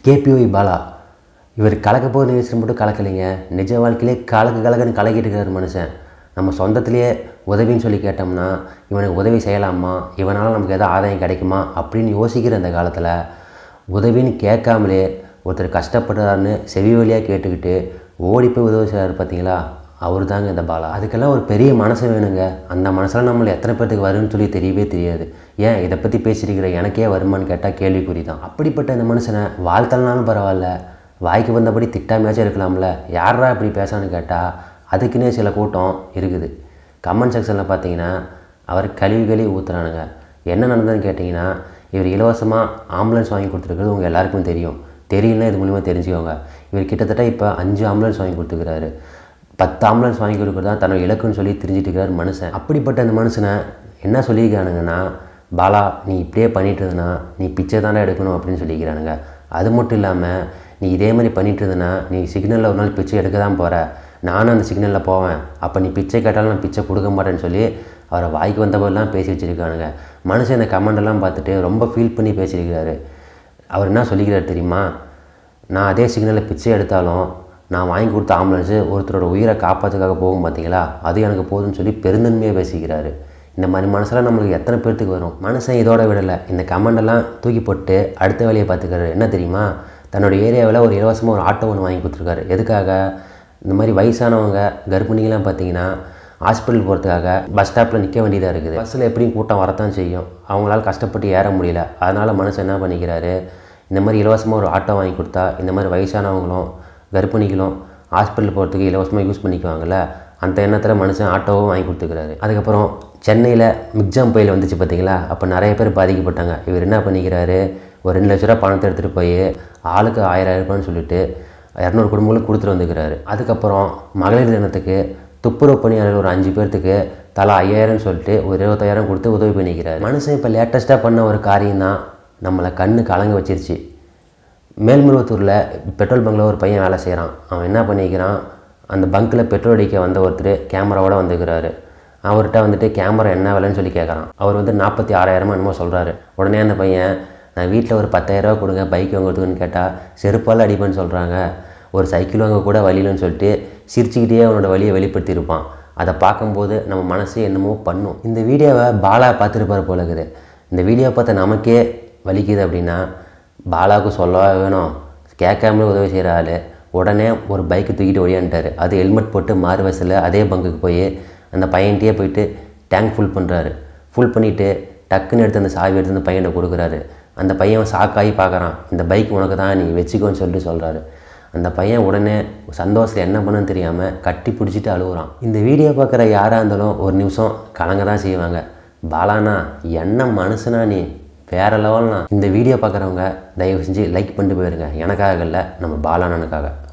KPY Bala இவர் கலக்க போகிற நிகழ்ச்சி மட்டும் கலக்கலைங்க நிஜ வாழ்க்கையிலே கலக்கு கலக்குன்னு கலக்கிட்டு இருக்காரு மனுஷன் நம்ம சொந்தத்திலேயே உதவின்னு சொல்லி கேட்டோம்னா இவனுக்கு உதவி செய்யலாமா இவனால் நமக்கு எதாவது ஆதாயம் கிடைக்குமா அப்படின்னு யோசிக்கிற அந்த காலத்தில் உதவின்னு கேட்காமலே ஒருத்தர் கஷ்டப்படுறாருன்னு செவி வழியாக கேட்டுக்கிட்டு ஓடி போய் உதவி செய்கிறாரு பார்த்தீங்களா அவர் தாங்க இந்த பாலா அதுக்கெல்லாம் ஒரு பெரிய மனசு வேணுங்க அந்த மனசில் நம்மளை எத்தனை பேர்த்துக்கு வரும்னு சொல்லி தெரியவே தெரியாது ஏன் இதை பற்றி பேசியிருக்கிற எனக்கே வருமான்னு கேட்டால் கேள்விக்குறி தான் அப்படிப்பட்ட இந்த மனுஷனை வாழ்த்தலனாலும் பரவாயில்ல வாய்க்கு வந்தபடி திட்டாமையாச்சும் இருக்கலாம்ல யாரா இப்படி பேசான்னு கேட்டால் அதுக்குன்னே சில கூட்டம் இருக்குது கமெண்ட் செக்ஷனில் பார்த்தீங்கன்னா அவர் கழுவி கழுவி ஊற்றுறானுங்க என்ன நடந்ததுன்னு கேட்டிங்கன்னா இவர் இலவசமாக ஆம்புலன்ஸ் வாங்கி கொடுத்துருக்குறது உங்கள் எல்லாருக்கும் தெரியும் தெரியலனா இது மூலிமா தெரிஞ்சுக்கோங்க இவர் கிட்டத்தட்ட இப்போ அஞ்சு ஆம்புலன்ஸ் வாங்கி கொடுத்துருக்காரு பத்து ஆம்புலன்ஸ் வாங்கி கொடுக்குறது தான் தன்னோட இலக்குன்னு சொல்லி தெரிஞ்சுட்டு இருக்கிறார் மனுஷன் அப்படிப்பட்ட அந்த மனுஷனை என்ன சொல்லியிருக்கானுங்கன்னா பாலா நீ இப்படியே பண்ணிட்டு இருந்தனா நீ பிச்சை தானே எடுக்கணும் அப்படின்னு சொல்லிக்கிறானுங்க அது மட்டும் இல்லாமல் நீ இதே மாதிரி பண்ணிட்டு இருந்தனா நீ சிக்னலில் ஒரு நாள் பிச்சை எடுக்க தான் போகிற நானும் அந்த சிக்னலில் போவேன் அப்போ நீ பிச்சை கேட்டாலும் நான் பிச்சை கொடுக்க மாட்டேன்னு சொல்லி அவரை வாய்க்கு வந்தபோதெல்லாம் பேசி வச்சுருக்கானுங்க மனுஷன் இந்த கமெண்டெல்லாம் பார்த்துட்டு ரொம்ப ஃபீல் பண்ணி பேசியிருக்கிறாரு அவர் என்ன சொல்லிக்கிறார் தெரியுமா நான் அதே சிக்னலில் பிச்சை எடுத்தாலும் நான் வாங்கி கொடுத்த ஆம்புலன்ஸு ஒருத்தரோட உயிரை காப்பாற்றுக்காக போகும் பார்த்தீங்களா அது எனக்கு போதும்னு சொல்லி பெருந்தன்மையாக பேசிக்கிறாரு இந்த மாதிரி மனசெல்லாம் நம்மளுக்கு எத்தனை பேர்த்துக்கு வரும் மனுஷன் இதோட விடலை இந்த கமெண்டெல்லாம் தூக்கி போட்டு அடுத்த வேலையை பார்த்துக்கிறாரு என்ன தெரியுமா தன்னோட ஏரியாவில் ஒரு இலவசமாக ஒரு ஆட்டோ ஒன்று வாங்கி கொடுத்துருக்காரு எதுக்காக இந்த மாதிரி வயசானவங்க கர்ப்பிணிகள்லாம் பார்த்தீங்கன்னா ஹாஸ்பிட்டல் போகிறதுக்காக பஸ் ஸ்டாப்பில் நிற்க வேண்டியதாக இருக்குது பஸ்ஸில் எப்படியும் கூட்டம் வரத்தான் செய்யும் அவங்களால கஷ்டப்பட்டு ஏற முடியல அதனால் மனுஷன் என்ன பண்ணிக்கிறாரு இந்த மாதிரி இலவசமாக ஒரு ஆட்டோ வாங்கி கொடுத்தா இந்த மாதிரி வயசானவங்களும் கர்ப்பிணிகளும் ஹாஸ்பிட்டல் போகிறதுக்கு இலவசமாக யூஸ் பண்ணிக்குவாங்கள்ல அந்த எண்ணத்தில் மனுஷன் ஆட்டோவும் வாங்கி கொடுத்துக்கிறாரு அதுக்கப்புறம் சென்னையில் மிக்ஜாம் புயல் வந்துச்சு பார்த்தீங்களா அப்போ நிறைய பேர் பாதிக்கப்பட்டாங்க இவர் என்ன பண்ணிக்கிறாரு ஒரு ரெண்டு லட்ச ரூபா பணத்தை எடுத்துகிட்டு போய் ஆளுக்கு ஆயிரம் ஆயிரம் ரூபான்னு சொல்லிட்டு இரநூறு குடும்பங்களுக்கு கொடுத்துட்டு வந்துக்கிறாரு அதுக்கப்புறம் மகளிர் தினத்துக்கு துப்புரவு பணியாளர் ஒரு அஞ்சு பேர்த்துக்கு தலா ஐயாயிரம்னு சொல்லிட்டு ஒரு இருபத்தாயிரம் கொடுத்து உதவி பண்ணிக்கிறாரு மனுஷன் இப்போ லேட்டஸ்ட்டாக பண்ண ஒரு காரியம் தான் நம்மளை கண்ணு கலங்க வச்சிருச்சு மேல்மருவத்தூரில் பெட்ரோல் பங்கில் ஒரு பையன் வேலை செய்கிறான் அவன் என்ன பண்ணிக்கிறான் அந்த பங்க்கில் பெட்ரோல் அடிக்க வந்த ஒருத்தர் கேமராவோட வந்துக்கிறாரு அவர்கிட்ட வந்துட்டு கேமரா என்ன விலைன்னு சொல்லி கேட்குறான் அவர் வந்து நாற்பத்தி ஆறாயிரமா என்னமோ சொல்கிறாரு உடனே அந்த பையன் நான் வீட்டில் ஒரு பத்தாயிரரூவா கொடுங்க பைக் வாங்குறதுக்குன்னு கேட்டால் செருப்பால் அடிப்பேன்னு சொல்கிறாங்க ஒரு சைக்கிள் வாங்க கூட வழியிலன்னு சொல்லிட்டு சிரிச்சுக்கிட்டே அவனோட வழியை வெளிப்படுத்தியிருப்பான் அதை பார்க்கும்போது நம்ம மனசு என்னமோ பண்ணும் இந்த வீடியோவை பாலா பார்த்துருப்பாரு போல இருக்குது இந்த வீடியோ பார்த்த நமக்கே வலிக்குது அப்படின்னா பாலாவுக்கு சொல்லவா வேணும் கேட்காமலே உதவி செய்கிற ஆள் உடனே ஒரு பைக்கு தூக்கிட்டு ஓடியான்ட்டார் அது ஹெல்மெட் போட்டு மாறு வயசில் அதே பங்குக்கு போய் அந்த பையன்கிட்டயே போயிட்டு டேங்க் ஃபுல் பண்ணுறாரு ஃபுல் பண்ணிவிட்டு டக்குன்னு எடுத்து அந்த சாவி எடுத்து அந்த பையன்கிட்ட கொடுக்குறாரு அந்த பையன் சாக்காகி பார்க்குறான் இந்த பைக் உனக்கு தான் நீ வச்சுக்கோன்னு சொல்லிட்டு சொல்கிறாரு அந்த பையன் உடனே சந்தோஷத்தில் என்ன பண்ணுன்னு தெரியாமல் கட்டி பிடிச்சிட்டு அழுகுறான் இந்த வீடியோ பார்க்குற யாராக இருந்தாலும் ஒரு நிமிஷம் கலங்க தான் செய்வாங்க பாலானா என்ன மனுஷனா நீ வேற லெவல்னா இந்த வீடியோ பார்க்குறவங்க தயவு செஞ்சு லைக் பண்ணிட்டு போயிருங்க எனக்காக இல்லை நம்ம பாலானனுக்காக